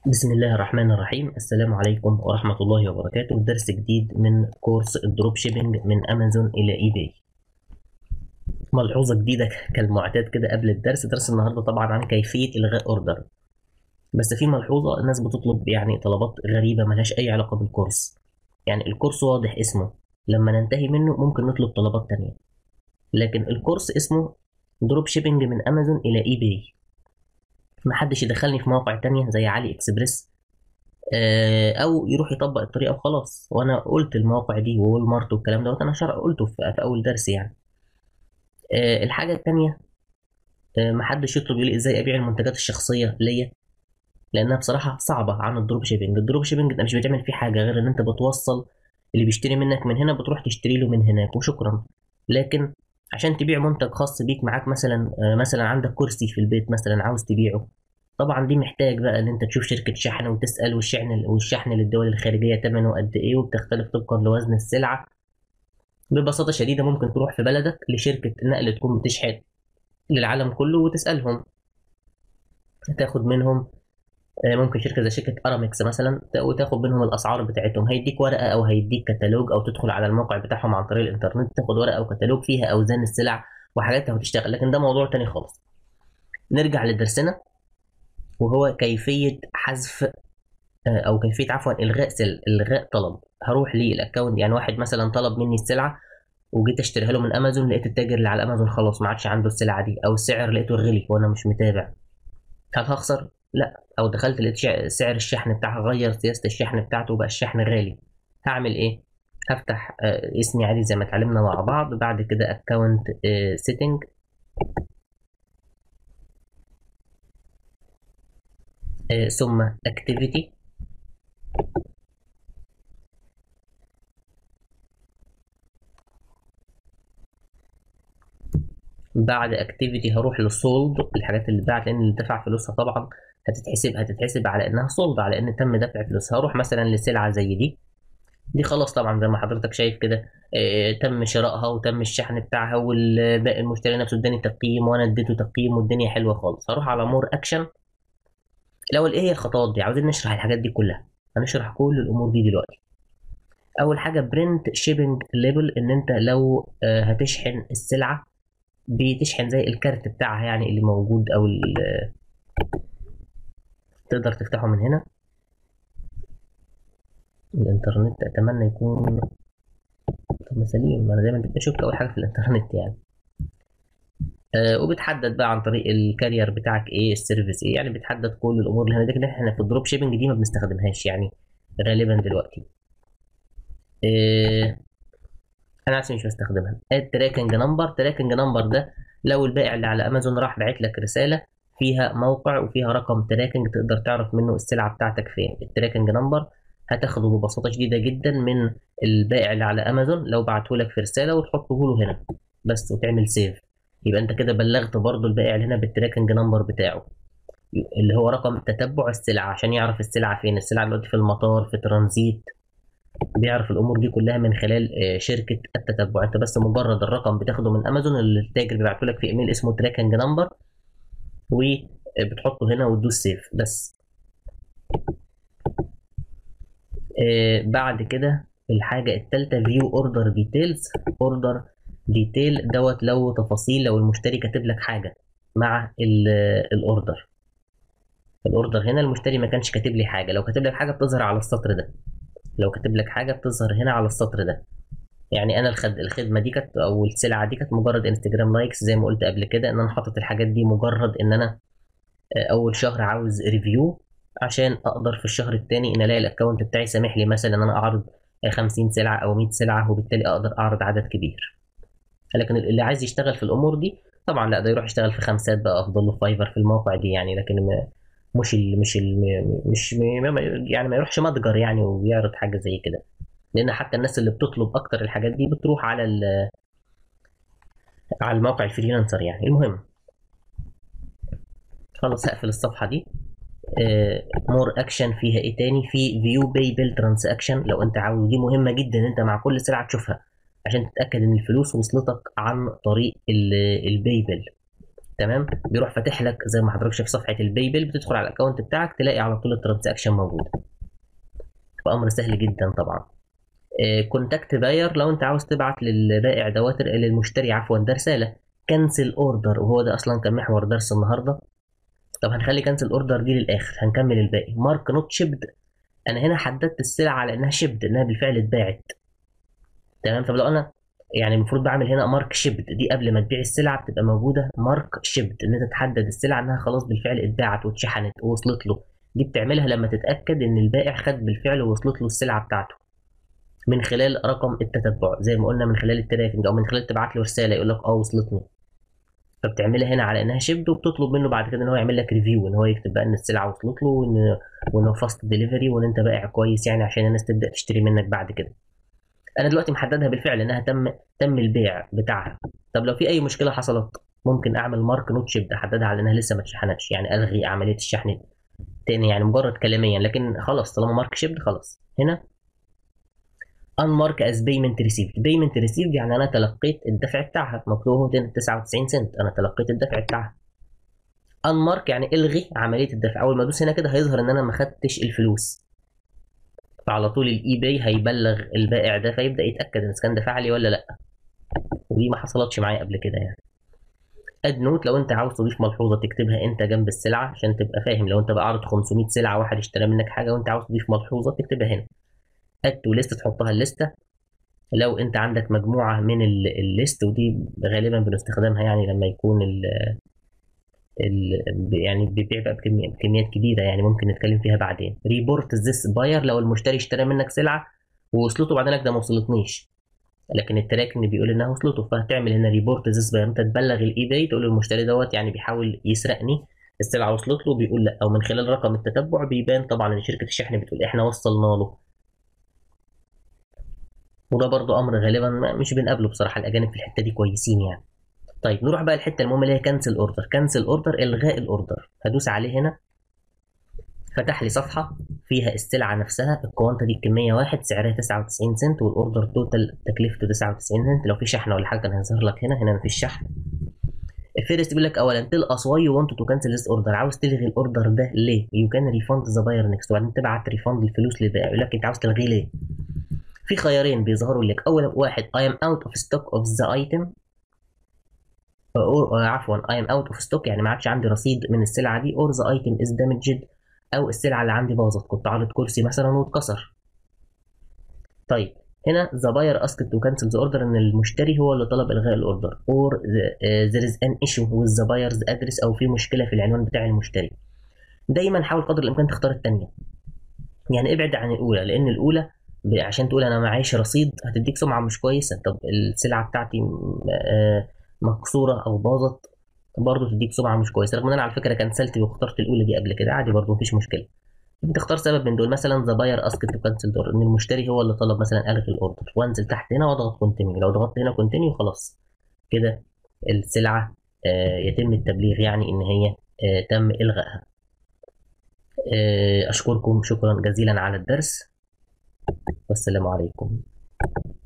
بسم الله الرحمن الرحيم السلام عليكم ورحمة الله وبركاته درس جديد من كورس الدروب شيبينج من أمازون إلى إي باي ملحوظة جديدة كالمعتاد كده قبل الدرس درس النهاردة طبعا عن كيفية إلغاء أوردر بس في ملحوظة الناس بتطلب يعني طلبات غريبة ملهاش أي علاقة بالكورس يعني الكورس واضح اسمه لما ننتهي منه ممكن نطلب طلبات تانية لكن الكورس اسمه دروب شيبينج من أمازون إلى إي باي محدش يدخلني في مواقع تانية زي علي اكسبريس آه، او يروح يطبق الطريقه وخلاص وانا قلت المواقع دي وول مارت والكلام دوت انا شرح قلته في, في اول درس يعني آه، الحاجه التانية آه، محدش يطلب يقول لي ازاي ابيع المنتجات الشخصيه ليا لانها بصراحه صعبه عن الدروب شيبنج الدروب شيبنج انت مش بتعمل فيه حاجه غير ان انت بتوصل اللي بيشتري منك من هنا بتروح تشتري له من هناك وشكرا لكن عشان تبيع منتج خاص بيك معاك مثلا آه، مثلا عندك كرسي في البيت مثلا عاوز تبيعه طبعا دي محتاج بقى ان انت تشوف شركه شحن وتسال والشحن والشحن للدول الخارجيه ثمنه قد ايه وبتختلف طبقا لوزن السلعه ببساطه شديده ممكن تروح في بلدك لشركه نقل تكون بتشحن للعالم كله وتسالهم تاخد منهم آه، ممكن شركه زي شركه ارامكس مثلا تا- وتاخد منهم الاسعار بتاعتهم هيديك ورقه او هيديك كتالوج او تدخل على الموقع بتاعهم عن طريق الانترنت تاخد ورقه او كتالوج فيها اوزان السلع وحاجات وتشتغل لكن ده موضوع تاني خالص نرجع لدرسنا وهو كيفيه حذف آه، او كيفيه عفوا الغاء سل الغاء طلب هروح للاكونت يعني واحد مثلا طلب مني السلعه وجيت اشتريها له من امازون لقيت التاجر اللي على امازون خلاص ما عادش عنده السلعه دي او السعر لقيته غلي وانا مش متابع هل هخسر لا او دخلت لقيت شع- سعر الشحن بتاعها غير سياسه الشحن بتاعته وبقى الشحن غالي هعمل ايه هفتح آه، اسمي عادي زي ما اتعلمنا مع بعض بعد كده اكونت سيتنج ثم اكتيفيتي بعد اكتيفيتي هروح للسولد الحاجات اللي اتباعت لان اللي دفع فلوسها طبعا هتتحسب هتتحسب على انها سولد على ان تم دفع فلوسها هروح مثلا لسلعه زي دي دي خلاص طبعا زي ما حضرتك شايف كده آه، تم شرائها وتم الشحن بتاعها والباقي المشتري نفسه اداني تقييم وانا اديته تقييم والدنيا حلوه خالص هروح على مور اكشن الاول ايه هي الخطوات دي عاوزين نشرح الحاجات دي كلها هنشرح كل الامور دي دلوقتي اول حاجه برنت شيبنج ليبل ان انت لو آه، هتشحن السلعه بتشحن زي الكارت بتاعها يعني اللي موجود او ال- تقدر تفتحه من هنا الانترنت اتمنى يكون طب ما سليم انا دايما بشك اول حاجه في الانترنت يعني آه وبتحدد بقى عن طريق الكارير بتاعك ايه السيرفيس ايه يعني بتحدد كل الامور اللي هنا دي كده احنا في الدروب شيبنج دي ما بنستخدمهاش يعني غالبا دلوقتي آه انا نفسي مش بستخدمها التراكنج نمبر تراكنج نمبر ده لو البائع اللي على امازون راح باعت لك رساله فيها موقع وفيها رقم تراكنج تقدر تعرف منه السلعه بتاعتك فين التراكنج نمبر هتاخده ببساطه شديده جدا من البائع اللي على امازون لو بعته لك في رساله وتحطه له هنا بس وتعمل سيف يبقى انت كده بلغت برضو البائع اللي هنا بالتراكنج نمبر بتاعه اللي هو رقم تتبع السلعه عشان يعرف السلعه فين السلعه دلوقتي في المطار في ترانزيت بيعرف الامور دي كلها من خلال آه، شركه التتبع انت بس مجرد الرقم بتاخده من امازون اللي التاجر بيبعته لك في ايميل اسمه تراكنج نمبر وبتحطه هنا وتدوس سيف بس آه، بعد كده الحاجه الثالثه فيو اوردر ديتيلز اوردر ديتيل دوت لو تفاصيل لو المشتري كاتب لك حاجه مع الاوردر الاوردر هنا المشتري ما كانش كاتب لي حاجه لو كاتب لك حاجه بتظهر على السطر ده لو كاتب لك حاجه بتظهر هنا على السطر ده يعني انا الخد... الخدمه دي كانت او السلعه دي كانت مجرد انستجرام لايكس زي ما قلت قبل كده ان انا حاطط الحاجات دي مجرد ان انا آه، اول شهر عاوز ريفيو عشان اقدر في الشهر الثاني ان الاقي الاكونت بتاعي سامح لي مثلا ان انا اعرض آه، 50 سلعه او 100 سلعه وبالتالي اقدر اعرض عدد كبير لكن اللي عايز يشتغل في الامور دي طبعا لا ده يروح يشتغل في خمسات بقى افضل له فايفر في المواقع دي يعني لكن ما مش ال مش ال مش ما- ما- يعني ما يروحش متجر يعني ويعرض حاجه زي كده لان حتى الناس اللي بتطلب اكتر الحاجات دي بتروح على ال على الموقع الفريلانسر يعني المهم خلاص هقفل الصفحه دي مور اكشن فيها ايه تاني في فيو باي بيل ترانزاكشن لو انت عاوز دي مهمه جدا ان انت مع كل سلعه تشوفها عشان تتاكد ان الفلوس وصلتك عن طريق الباي بيل تمام بيروح فاتح لك زي ما حضرتك شايف صفحه الباي بيل بتدخل على الاكونت بتاعك تلاقي على طول الترانزاكشن موجود فامر سهل جدا طبعا كونتاكت باير لو انت عاوز تبعت للبائع دوت للمشتري عفوا ده رساله كنسل اوردر وهو ده اصلا كان محور درس النهارده طب هنخلي كنسل اوردر دي للاخر هنكمل الباقي مارك نوت شيبد انا هنا حددت السلعه على انها شيبد انها بالفعل اتباعت تمام طب لو انا يعني المفروض بعمل هنا مارك شيبد دي قبل ما تبيع السلعه بتبقى موجوده مارك شيبد ان انت تحدد السلعه انها خلاص بالفعل اتباعت واتشحنت ووصلت له دي بتعملها لما تتاكد ان البائع خد بالفعل ووصلت له السلعه بتاعته من خلال رقم التتبع زي ما قلنا من خلال التراكنج او من خلال تبعت له رساله يقول لك اه وصلتني فبتعملها هنا على انها شيبد وبتطلب منه بعد كده ان هو يعمل لك ريفيو ان هو يكتب بقى ان السلعه وصلت له وان وان هو فاست ديليفري وان انت بائع كويس يعني عشان الناس تبدا تشتري منك بعد كده انا دلوقتي محددها بالفعل انها تم تم البيع بتاعها طب لو في اي مشكله حصلت ممكن اعمل مارك نوت شيبد احددها على انها لسه ما اتشحنتش يعني الغي عمليه الشحن تاني يعني مجرد كلاميا لكن خلاص طالما مارك شيبد خلاص هنا unmark as payment received payment received يعني انا تلقيت الدفع بتاعها مكتوب هنا 99 سنت انا تلقيت الدفع بتاعها unmark يعني الغي عمليه الدفع اول ما ادوس هنا كده هيظهر ان انا ما خدتش الفلوس فعلى طول الاي باي هيبلغ البائع ده فيبدا يتاكد اذا كان دفع لي ولا لا ودي ما حصلتش معايا قبل كده يعني اد نوت لو انت عاوز تضيف ملحوظه تكتبها انت جنب السلعه عشان تبقى فاهم لو انت بقى عارض 500 سلعه واحد اشترى منك حاجه وانت عاوز تضيف ملحوظه تكتبها هنا اد تو ليست تحطها الليسته لو انت عندك مجموعه من الليست ودي غالبا بنستخدمها يعني لما يكون ال ال يعني بيبيع بقى بكميات كبيره يعني ممكن نتكلم فيها بعدين ريبورت ذس باير لو المشتري اشترى منك سلعه ووصلته بعدين لك ده ما وصلتنيش لكن التراكن بيقول انها وصلته فهتعمل هنا ريبورت ذس باير انت تبلغ الاي باي تقول للمشتري دوت يعني بيحاول يسرقني السلعه وصلت له بيقول لا او من خلال رقم التتبع بيبان طبعا ان شركه الشحن بتقول احنا وصلنا له وده برضو امر غالبا مش بنقابله بصراحه الاجانب في الحته دي كويسين يعني طيب نروح بقى الحته المهمه اللي هي كنسل اوردر كنسل اوردر الغاء الاوردر هدوس عليه هنا فتح لي صفحه فيها السلعه نفسها الكوانتا دي الكميه واحد سعرها 99 سنت والاوردر توتال تكلفته 99 سنت لو في شحن ولا حاجه كان هيظهر لك هنا هنا مفيش شحن الفيرست بيقول لك اولا تل اس واي يو ونت تو كانسل ذس اوردر عاوز تلغي الاوردر ده ليه يو كان ريفند ذا باير نيكست وبعدين تبعت ريفند الفلوس للبائع يقول لك انت عاوز تلغيه ليه في خيارين بيظهروا لك اول واحد I am out of stock of the item or عفوا I am out of stock يعني ما عادش عندي رصيد من السلعه دي or the item is damaged او السلعه اللي عندي باظت كنت عارض كرسي مثلا واتكسر طيب هنا the buyer asked to cancel the order ان المشتري هو اللي طلب الغاء الاوردر or the, uh, there is an issue with the buyer's address او في مشكله في العنوان بتاع المشتري دايما حاول قدر الامكان تختار الثانيه يعني ابعد عن الاولى لان الاولى عشان تقول انا معيش رصيد هتديك سمعه مش كويسه طب السلعه بتاعتي مكسوره او باظت برضه تديك سمعه مش كويسه رغم ان انا على فكره كنسلت واخترت الاولى دي قبل كده عادي برضه مفيش مشكله انت تختار سبب من دول مثلا ذا باير اسك تو كانسل دور ان المشتري هو اللي طلب مثلا الغي الاوردر وانزل تحت هنا واضغط كونتينيو لو ضغطت هنا كونتينيو خلاص كده السلعه آه يتم التبليغ يعني ان هي آه تم الغائها آه اشكركم شكرا جزيلا على الدرس والسلام عليكم